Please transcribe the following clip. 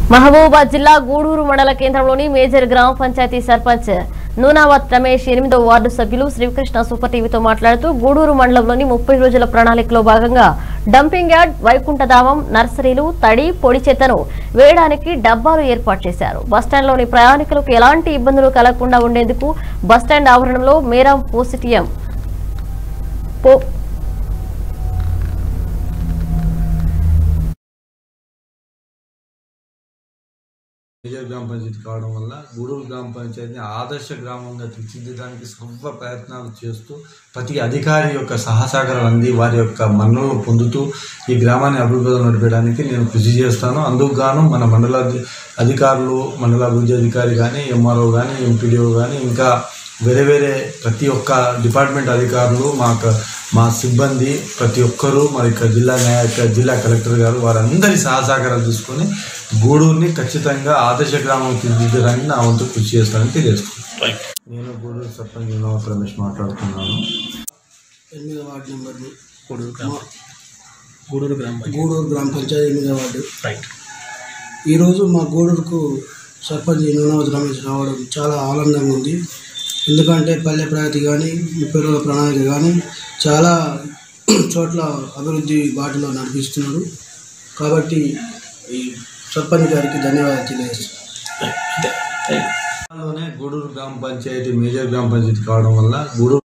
మహబూబాబాద్ జిల్లా గూడూరు మండల కేంద్రంలోని మేజర్ గ్రామ పంచాయతీ సర్పంచ్ నూనావత్ రమేష్ ఎనిమిదో వార్డు సభ్యులు శ్రీకృష్ణ సూపర్ టీవీతో మాట్లాడుతూ గూడూరు మండలంలోని ముప్పై రోజుల ప్రణాళికలో భాగంగా డంపింగ్ యార్డ్ వైకుంఠధామం నర్సరీలు తడి పొడి చెత్తను వేయడానికి డబ్బాలు ఏర్పాటు చేశారు బస్టాండ్లోని ప్రయాణికులకు ఎలాంటి ఇబ్బందులు కలగకుండా ఉండేందుకు బస్టాండ్ ఆవరణంలో మేరం పోసిటియం పో మేజర్ గ్రామ పంచాయతీ కావడం వల్ల గూడూరు గ్రామ పంచాయతీని ఆదర్శ గ్రామంగా తీర్చిదిద్దడానికి సర్వ ప్రయత్నాలు చేస్తూ ప్రతి అధికారి యొక్క సహసహకారం అంది వారి యొక్క మన్నలను పొందుతూ ఈ గ్రామాన్ని అభివృద్ధిలో నడిపేయడానికి నేను కృషి చేస్తాను అందుకు గాను మన మండల అధి- అధికారులు మండల అభివృద్ధి అధికారి కానీ ఎంఆర్ఓ కానీ ఎంపీడీఓ కానీ ఇంకా వేరే వేరే ప్రతి ఒక్క డిపార్ట్మెంట్ అధికారులు మా క- మా సిబ్బంది ప్రతి ఒక్కరూ మరి ఇక జిల్లా న్యాయ జిల్లా కలెక్టర్ గారు వారందరి సహసహకారాలు తీసుకొని గూడూరుని ఖచ్చితంగా ఆదర్శ గ్రామం తీర్చిదిద్దడానికి నా వంతు కృషి చేస్తానని తెలియజేస్తున్నాను నేను గూడూరు సర్పంచ్ వినోద్ రమేష్ మాట్లాడుతున్నాను ఎనిమిదో వార్డు నెంబర్ని గూడూరు గ్రామ గూడూరు గ్రామ పంచాయతీ గూడూరు గ్రామ పంచాయతీ ఎనిమిదో వార్డు రైట్ ఈరోజు మా గూడూరుకు సర్పంచ్ నూనవతి రమేష్ రావడం చాలా ఆనందంగా ఉంది ఎందుకంటే పల్లె ప్రగతి కానీ ముప్పై రోజుల ప్రణాళిక కానీ చాలా చోట్ల అభివృద్ధి బాటలో నడిపిస్తున్నారు కాబట్టి ఈ సర్పంచ్ గారికి ధన్యవాదాలు తెలియజేస్తున్నాను రైట్ రైట్ లోనే గూడూరు గ్రామ పంచాయతీ మేజర్ గ్రామ పంచాయతీ కావడం వల్ల గూడూరు